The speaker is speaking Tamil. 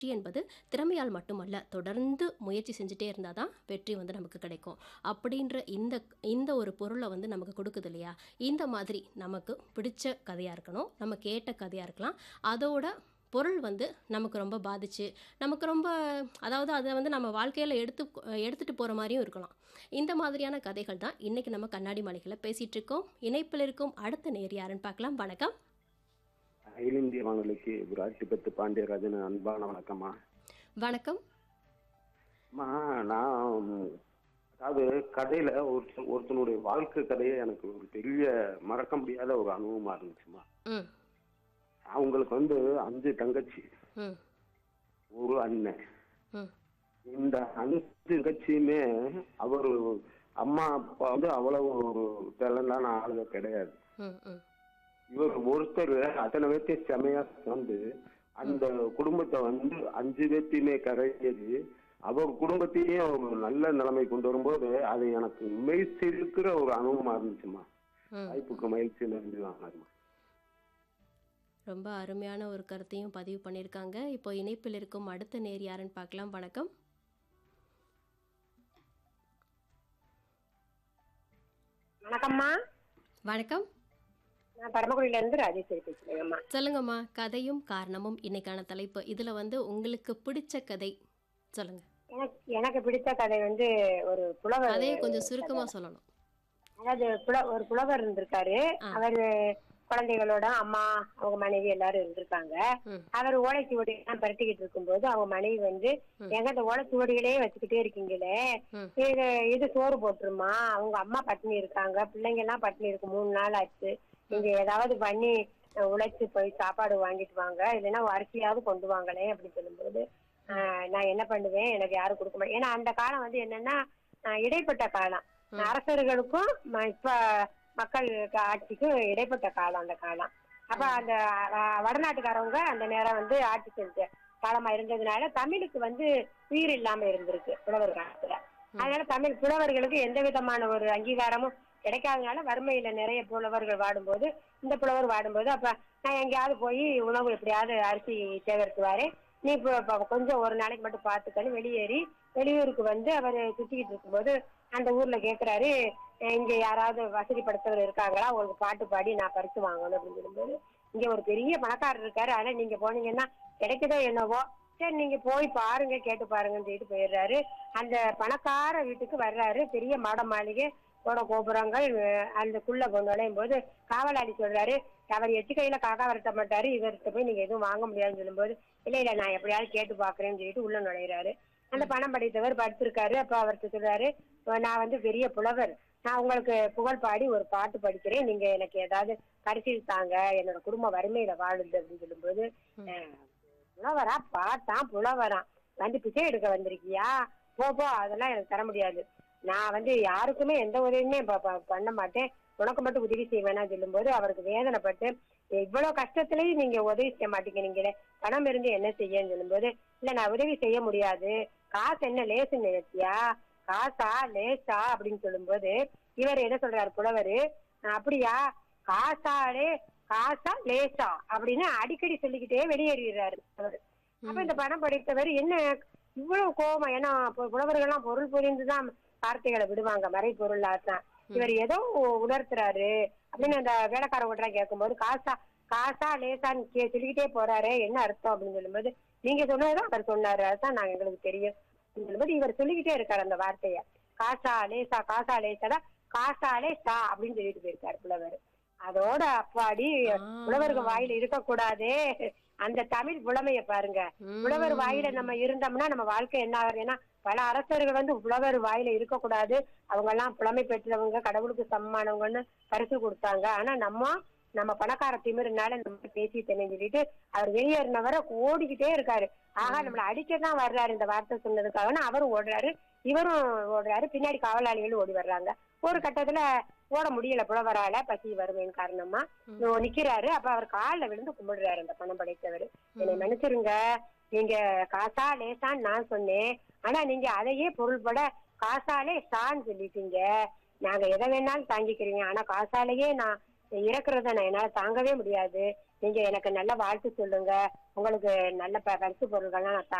வெற்றி என்பது திறமையால் மட்டுமல்ல தொடர்ந்து முயற்சி செஞ்சுட்டே இருந்தால் தான் வெற்றி வந்து நமக்கு கிடைக்கும் அப்படின்ற இந்த இந்த ஒரு பொருளை வந்து நமக்கு கொடுக்குது இல்லையா இந்த மாதிரி நமக்கு பிடிச்ச கதையாக இருக்கணும் நம்ம கேட்ட கதையாக இருக்கலாம் அதோட பொருள் வந்து நமக்கு ரொம்ப பாதிச்சு நமக்கு ரொம்ப அதாவது அதை வந்து நம்ம வாழ்க்கையில் எடுத்து எடுத்துகிட்டு போகிற மாதிரியும் இருக்கலாம் இந்த மாதிரியான கதைகள் தான் இன்றைக்கி நம்ம கண்ணாடி மாளிகையில் பேசிகிட்டு இருக்கோம் இணைப்பில் இருக்கும் அடுத்த நேர் யாருன்னு பார்க்கலாம் வணக்கம் அகில இந்திய வானொலிக்கு ராட்டிபத்து பாண்டியராஜன் அன்பான வணக்கம்மா வணக்கம் அம்மா நான் அதாவது கதையில ஒரு ஒருத்தனுடைய வாழ்க்கை கதையை எனக்கு ஒரு பெரிய மறக்க முடியாத ஒரு அனுபவமா இருந்துச்சுமா ம் அவங்களுக்கு வந்து அஞ்சு தங்கச்சி ம் ஒரு அண்ணன் ம் இந்த அஞ்சு தங்கச்சியுமே அவர் அம்மா அப்பா வந்து அவ்வளவு ஒரு டேலண்டான ஆளுங்க கிடையாது ம் ம் இவர் ஒருத்தர் அத்தனை பேர்த்தையும் செமையா வந்து அந்த குடும்பத்தை வந்து அஞ்சு பேர்த்தையுமே கரையது அவர் குடும்பத்தையும் ஒரு நல்ல நிலைமை கொண்டு வரும்போது அது எனக்கு மெய் சிலுக்கிற ஒரு அனுபவமா இருந்துச்சுமா ம் வாய்ப்புக்கு மகிழ்ச்சி நிறைஞ்சுவாங்கம்மா ரொம்ப அருமையான ஒரு கருத்தையும் பதிவு பண்ணியிருக்காங்க இப்போ இணைப்பில் இருக்கும் அடுத்த நேர் யாருன்னு பார்க்கலாம் வணக்கம் வணக்கம்மா வணக்கம் நான் பரமக்குடியில இருந்து ராஜேஸ்வரி பேசுறேங்கம்மா சொல்லுங்கம்மா கதையும் காரணமும் இன்னைக்கான தலைப்பு இதில் வந்து உங்களுக்கு பிடிச்ச கதை சொல்லுங்க எனக்கு எனக்கு பிடித்த கதை வந்து ஒரு புலவர் கதையை கொஞ்சம் சுருக்கமாக சொல்லணும் அதாவது புல ஒரு புலவர் இருந்திருக்காரு ஆ. அவர் குழந்தைகளோட அம்மா அவங்க மனைவி எல்லாரும் இருந்திருக்காங்க ம் அவர் ஓலைச்சுவடி எல்லாம் பரட்டிக்கிட்டு இருக்கும்போது அவங்க மனைவி வந்து ம். எங்க இந்த ஓலைச்சுவடிகளே வச்சுக்கிட்டே இருக்கீங்களே ம். இது இது சோறு போட்டுருமா அவங்க அம்மா பட்டினி இருக்காங்க பிள்ளைங்க எல்லாம் பட்டினி இருக்கு மூணு நாள் ஆச்சு நீங்க ஏதாவது பண்ணி அஹ், உழைச்சு போய் சாப்பாடு வாங்கிட்டு வாங்க இல்லைன்னா அரிசியாவது கொண்டு வாங்களே அப்படின்னு சொல்லும்போது ஆஹ், நான் என்ன பண்ணுவேன் எனக்கு யாரும் கொடுக்க மாட்டேன் ஏன்னா அந்த காலம் வந்து என்னன்னா ஆஹ், இடைப்பட்ட காலம் ம். அரசர்களுக்கும் ம- இப்ப மக்கள் ஆட்சிக்கும் இடைப்பட்ட காலம் அந்த காலம் அப்ப அந்த அஹ், வடநாட்டுக்காரவங்க அந்த நேரம் வந்து ஆட்சி செஞ்ச காலமா இருந்ததுனால தமிழுக்கு வந்து உயிர் இல்லாம இருந்திருக்கு புலவர் காலத்துல அதனால தமிழ் புலவர்களுக்கு எந்த விதமான ஒரு அங்கீகாரமும் கிடைக்காதனால வறுமையில நிறைய புலவர்கள் வாடும்போது இந்த புலவர் வாடும்போது அப்ப நான் எங்கேயாவது போய் உணவு எப்படியாவது அரிசி சேகரித்து வரேன் நீ இப்போ இப்போ கொஞ்சம் ஒரு நாளைக்கு மட்டும் பார்த்துக்கன்னு வெளியேறி வெளியூருக்கு வந்து அவர் சுத்திக்கிட்டு இருக்கும்போது அந்த ஊர்ல கேக்குறாரு "அஹ் இங்க யாராவது வசதி படுத்தவர் இருக்காங்களா உங்களுக்கு பாட்டு பாடி நான் பரிசு வாங்கணும் அப்படின்னு சொல்லும்போது இங்க ஒரு பெரிய பணக்காரர் இருக்காரு ஆனா நீங்க போனீங்கன்னா கிடைக்குதோ என்னவோ சரி நீங்க போய் பாருங்க கேட்டு பாருங்கன்னு சொல்லிட்டு போயிடுறாரு அந்த பணக்கார வீட்டுக்கு வர்றாரு பெரிய மாட மாளிகை ஓட கோபுரங்கள் அஹ் அதுக்குள்ள கொண்டு நுழையும் போது காவலாளி சொல்றாரு அவர் எட்டு கையில காக்கா வரட்ட மாட்டாரு இவர்கிட்ட போய் நீங்க எதுவும் வாங்க முடியாதுன்னு சொல்லும்போது இல்ல இல்ல நான் எப்படியாவது கேட்டு பாக்குறேன்னு சொல்லிட்டு உள்ள நுழையிறாரு அந்த பணம் படித்தவர் படுத்திருக்காரு அப்ப அவர்கிட்ட சொல்றாரு "அஹ் நான் வந்து பெரிய புலவர் நான் உங்களுக்கு புகழ் பாடி ஒரு பாட்டு படிக்கிறேன் நீங்க எனக்கு ஏதாவது பரிசில் தாங்க என்னோட குடும்ப வறுமையில வாழுது அப்படின்னு சொல்லும்போது "அஹ், புலவரா பாட்டான் புலவரான் வந்து பிச்சை எடுக்க வந்திருக்கியா போ போ அதெல்லாம் எனக்கு தர முடியாது நான் வந்து யாருக்குமே எந்த உதவியுமே ப- ப- பண்ண மாட்டேன் உனக்கு மட்டும் உதவி செய்வேனா சொல்லும்போது அவருக்கு வேதனைப்பட்டு இவ்வளவு கஷ்டத்துலயும் நீங்க உதவி செய்ய மாட்டேங்கிறீங்களே பணம் இருந்து என்ன செய்யன்னு சொல்லும்போது இல்ல நான் உதவி செய்ய முடியாது காசு என்ன லேசுன்னு நினைச்சியா காசா லேசா அப்படின்னு சொல்லும்போது இவர் என்ன சொல்றாரு புலவரு "அஹ் அப்படியா காசாலே காசா லேசா அப்படின்னு அடிக்கடி சொல்லிக்கிட்டே வெளியேறிடுறாரு அவர் அப்ப இந்த படம் படித்தவர் என்ன இவ்வளவு கோபமா ஏன்னா பு- புலவர்கள்லாம் பொருள் புரிந்துதான் வார்த்தைகளை விடுவாங்க மறை பொருளாத்தான் இவர் ஏதோ உ- உணர்த்துறாரு அப்படின்னு அந்த வேலைக்காரவங்க கேட்கும்போது காசா காசா லேசான்னு கே சொல்லிக்கிட்டே போறாரு என்ன அர்த்தம் அப்படின்னு சொல்லும்போது நீங்க சொன்னதுதான் அவர் சொன்னாரு அதுதான் நாங்க எங்களுக்கு தெரியும் அப்படின்னு சொல்லும்போது இவர் சொல்லிக்கிட்டே இருக்காரு அந்த வார்த்தைய காசா லேசா காசா லேசாடா காசாலே சா அப்படின்னு சொல்லிட்டு போயிருக்காரு புலவர் அதோட அப்பாடி புலவருக்கு வாயில இருக்கக்கூடாதே அந்த தமிழ் புலமைய பாருங்க புலவர் வாயில நம்ம இருந்தோம்னா நம்ம வாழ்க்கை என்ன ஆகுது ஏன்னா பல அரசர்கள் வந்து புலவர் வாயில இருக்கக்கூடாது அவங்க எல்லாம் புலமை பெற்றவங்க கடவுளுக்கு சமமானவங்கன்னு பரிசு கொடுத்தாங்க ஆனா நம்ம நம்ம பணக்கார திமிருனால நம்ம பேசிட்டேன்னு சொல்லிட்டு அவர் வெளியேறினவரை ஓடிக்கிட்டே இருக்காரு ஆகா நம்மள அடிக்கதான் வர்றாரு இந்த வார்த்தை சொன்னதுக்காக அவரும் ஓடுறாரு இவரும் ஓடுறாரு பின்னாடி காவலாளிகளும் ஓடி வர்றாங்க ஒரு கட்டத்துல ஓட முடியல புலவரால பசி வறுமையின் காரணமா ஓ, நிக்கிறாரு அப்ப அவர் கால்ல விழுந்து கும்பிடுறாரு அந்த பணம் படைத்தவர் என்னை மன்னிச்சிருங்க நீங்க காசா லேசான்னு நான் சொன்னேன் ஆனா நீங்க அதையே பொருள்பட காசாலே சான்னு சொல்லிட்டீங்க நாங்க எதை வேணாலும் தாங்கிக்கிறீங்க ஆனா காசாலேயே நான் இறக்குறத நான் என்னால தாங்கவே முடியாது நீங்க எனக்கு நல்ல வாழ்த்து சொல்லுங்க உங்களுக்கு நல்ல ப- பரிசு பொருட்கள்லாம் நான்